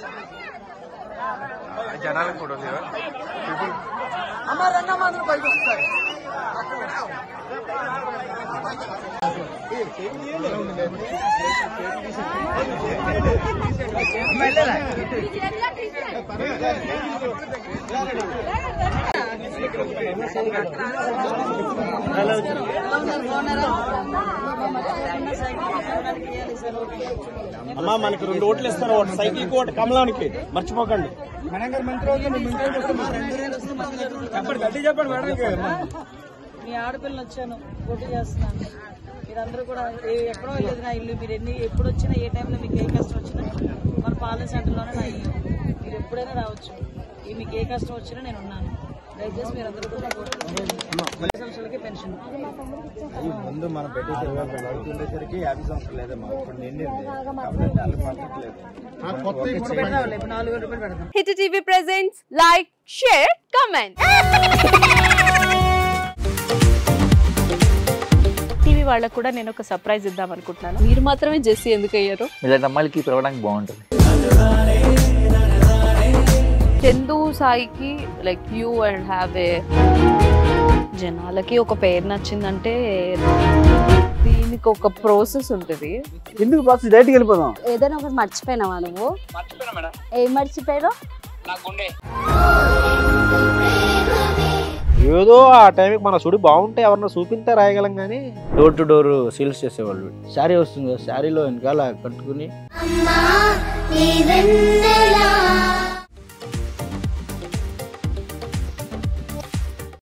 జనాలకు ఫోటోస్ ఇవ్వ అమ్మ రెండమ్మ అందరూ బయట వస్తారు అమ్మా మనకి రెండు ఓట్లు ఇస్తారు ఒకటి సైకిల్ కి ఒకటి కమలానికి మర్చిపోకండి చెప్పండి గట్టి చెప్పండి మేడం మీ ఆడపిల్లని వచ్చాను పోటీ చేస్తున్నాను మీరందరూ కూడా ఏ- ఎక్కడో లేదు నా ఇల్లు మీరు ఎన్ని ఎప్పుడు వచ్చినా ఏ టైంలో మీకు ఏ కష్టం వచ్చినా మన పాలన సెంటర్లోనే నా ఇల్లు మీరు ఎప్పుడైనా రావచ్చు ఈ మీకు ఏ కష్టం వచ్చినా నేను ఉన్నాను దయచేసి మీరందరూ కూడా ఐదు సంవత్సరాలకి పెన్షన్ ముందు మనం పెట్టేసి ఇరవై వేలు అవుతుండేసరికి యాభై సంవత్సరాలు లేదమ్మా ఇప్పుడు నిండింది కాబట్టి వాళ్ళకి పట్టట్లేదు పెడదాంలే, ఇప్పుడు నాలుగు వేల రూపాయలు పెడదాం Hit TV presents like share comment TV వాళ్ళకు కూడా నేను ఒక సర్ప్రైజ్ ఇద్దాం అనుకుంటున్నాను మీరు మాత్రమే జెస్సీ ఎందుకు అయ్యారు ఇలాంటి అమ్మాయిలకి పిలవడానికి బాగుంటుంది చందు సాయికి like you and have a జనాలకి ఒక పేరు నచ్చిందంటే దీనికి ఒక ప్రాసెస్ ఉంటుంది ఎందుకు బాక్స్ డైరెక్ట్కి వెళ్ళిపోదాం ఏదైనా ఒకటి మర్చిపోయినావా నువ్వు ఏం మర్చిపోయావు ఏదో ఆ టైంకి మన సుడి బాగుంటే ఎవరన్నా చూపిస్తే రాయగలం కానీ డోర్ టు డోర్ సేల్స్ చేసేవాళ్ళు శారీ వస్తుంది శారీలో వెనకాల కట్టుకుని అమ్మా నీ వెన్నెలా